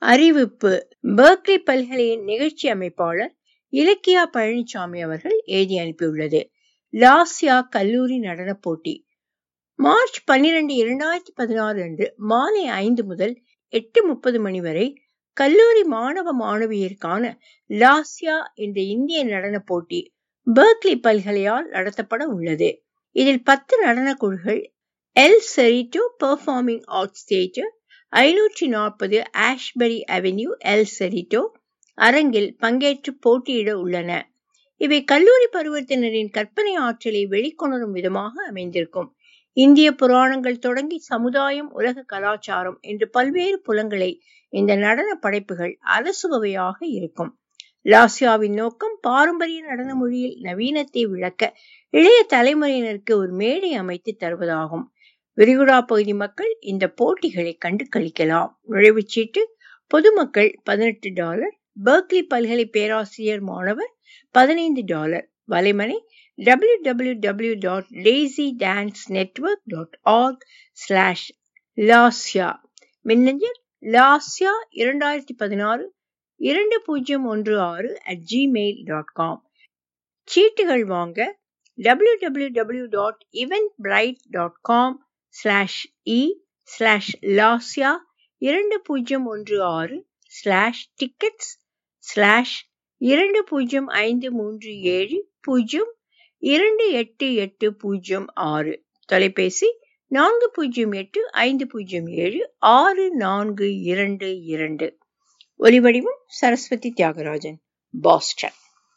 அறிவிப்பு பெர்க்லி பல்கலையின் நிகழ்ச்சி அமைப்பாளர் இலக்கியா பழனிசாமி அவர்கள் எழுதி அனுப்பியுள்ளது லாஸ்யா கல்லூரி நடனப் போட்டி மார்ச் பன்னிரண்டு இரண்டாயிரத்தி பதினாறு அன்று மாலை ஐந்து முதல் எட்டு முப்பது மணி வரை கல்லூரி மாணவ மாணவியருக்கான லாஸ்யா என்ற இந்திய நடன போட்டி பெர்க்லி பல்கலையால் நடத்தப்பட உள்ளது இதில் பத்து நடன குழுக்கள் El Cerrito performing arts theatre ஐநூற்றி நாற்பது ஆஷ்பரி அவென்யூ எல் செரிட்டோ அரங்கில் பங்கேற்று போட்டியிட உள்ளன இவை கல்லூரி பருவத்தினரின் கற்பனை ஆற்றலை வெளிக்கொணரும் விதமாக அமைந்திருக்கும் இந்திய புராணங்கள் தொடங்கி சமுதாயம் உலக கலாச்சாரம் என்று பல்வேறு புலங்களை இந்த நடன படைப்புகள் அலசுபவையாக இருக்கும் லாஸ்யாவின் நோக்கம் பாரம்பரிய நடன மொழியில் நவீனத்தை விளக்க இளைய தலைமுறையினருக்கு ஒரு மேடை அமைத்து தருவதாகும் விரிகுடா பகுதி மக்கள் இந்த போட்டிகளை கண்டு கழிக்கலாம் நுழைவுச்சீட்டு பொதுமக்கள் பதினெட்டு டாலர் பெர்க்லி பல்கலை பேராசிரியர் மாணவர் பதினைந்து டாலர் வலைமனை W W W dot Lacey dance network dot org slash Lasya மின்னஞ்சல் லாஸ்யா இரண்டாயிரத்தி பதினாறு இரண்டு பூஜ்ஜியம் ஒன்று ஆறு அட் ஜிமெயில் டாட் காம் சீட்டுகள் வாங்க W W W dot Eventbrite dot com slash E slash Lasya இரண்டு பூஜ்ஜியம் ஒன்று ஆறு ஸ்லாஷ் டிக்கெட்ஸ் ஸ்லாஷ் இரண்டு பூஜ்ஜியம் ஐந்து மூன்று ஏழு பூஜ்ஜியம் இரண்டு எட்டு எட்டு பூஜ்ஜியம் ஆறு தொலைபேசி நான்கு பூஜ்ஜியம் எட்டு ஐந்து பூஜ்ஜியம் ஏழு ஆறு நான்கு இரண்டு இரண்டு ஒலிவடிவம் சரஸ்வதி தியாகராஜன் பாஸ்டன்